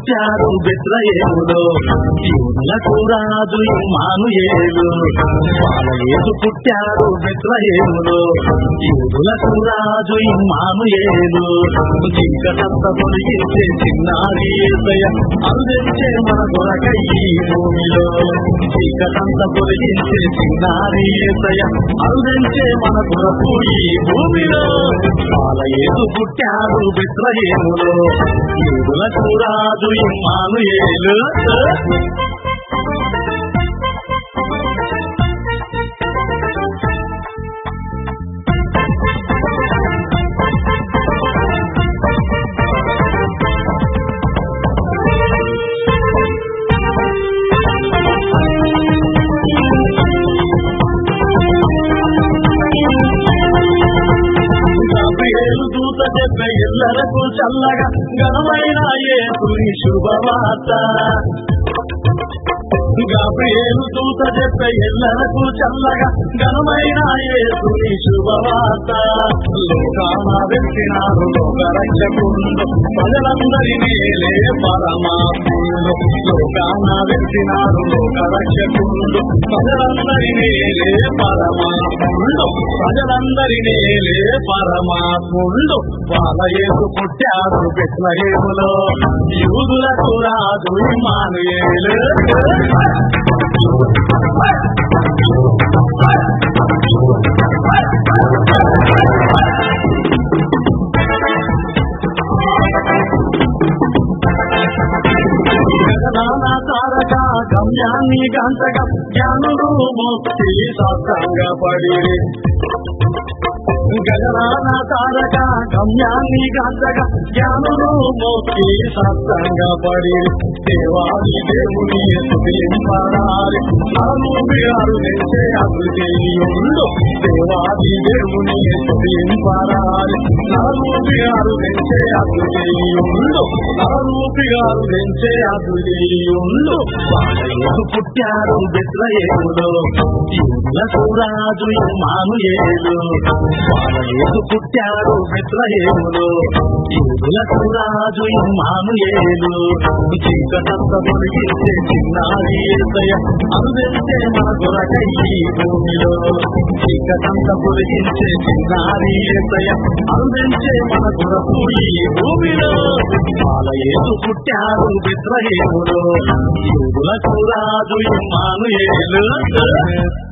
పుట్టాడు బెత్రయేములో యూదులకు రాజు ఇమ్మానుయేలు బాలయేసు పుట్టాడు బెత్రయేములో యూదులకు రాజు ఇమ్మానుయేలు చీకటంత తొలగించే చిన్నారి ఏసయ అందించే మన కొరకై ఈ భూమిలో చీకటంత తొలగించే చిన్నారి ఏసయ అందించే మన కొరకు ఈ భూమిలో బాలయేసు పుట్టాడు బెత్రయేములో యూదులకు రాజు ఇమ్మానుయేలు గాబ్రియేలు దూత చెప్పే ఎల్లరకు చల్లగా ఘనమైన యేసుని శుభవార్త గాబ్రియేలు దూత చెప్పే ఎల్లరకు చల్లగా ఘనమైన యేసుని శుభవార్త లోకాన వెళ్తినారు లోక రక్షకుండు ప్రజలందరినీ లే పరమాత్ముడు లోకాన వెళ్తినారు లోక రక్షకుండు ప్రజలందరినీ లే పరమాత్ముడు ప్రజలందరినీ లే పరమాత్ముడు బాలయేసు పుట్టాడు బెత్లహేములో యూదులకు రాజు ఇమానుయేలు నానా తారక గమ్యాన్ని గంటగా జ్ఞానులు ముక్తి సత్సంగా పడి గగనాన తారక గమ్యాన్ని గంటగా జ్ఞానులు మోకి సత్సంగా పడి దేవాది దేవుని స్థుతింపడాలి అరువి అరుణించే అభిజయుడు దేవాది దేవుని స్థుతింపడాలి అరువి అరుణించే అభిజయుడు అరువి అరుణించే అభిజయుడు బాలయేసు పుట్టాడు బెత్రయేములో యూదులకు రాజు ఇమ్మానుయేలు బాలయేసు పుట్టాడు బెత్లహేములో యూదులకు రాజు ఇమ్మానుయేలు చీకటంత తొలగించే చిన్నారి ఏసయ అందించే మన కొరకై ఈ భూమిలో చీకటంత తొలగించే చిన్నారి ఏసయ అందించే మన కొరకు ఈ భూమిలో బాలయేసు పుట్టాడు బెత్లహేములో యూదులకు రాజు ఇమ్మానుయేలు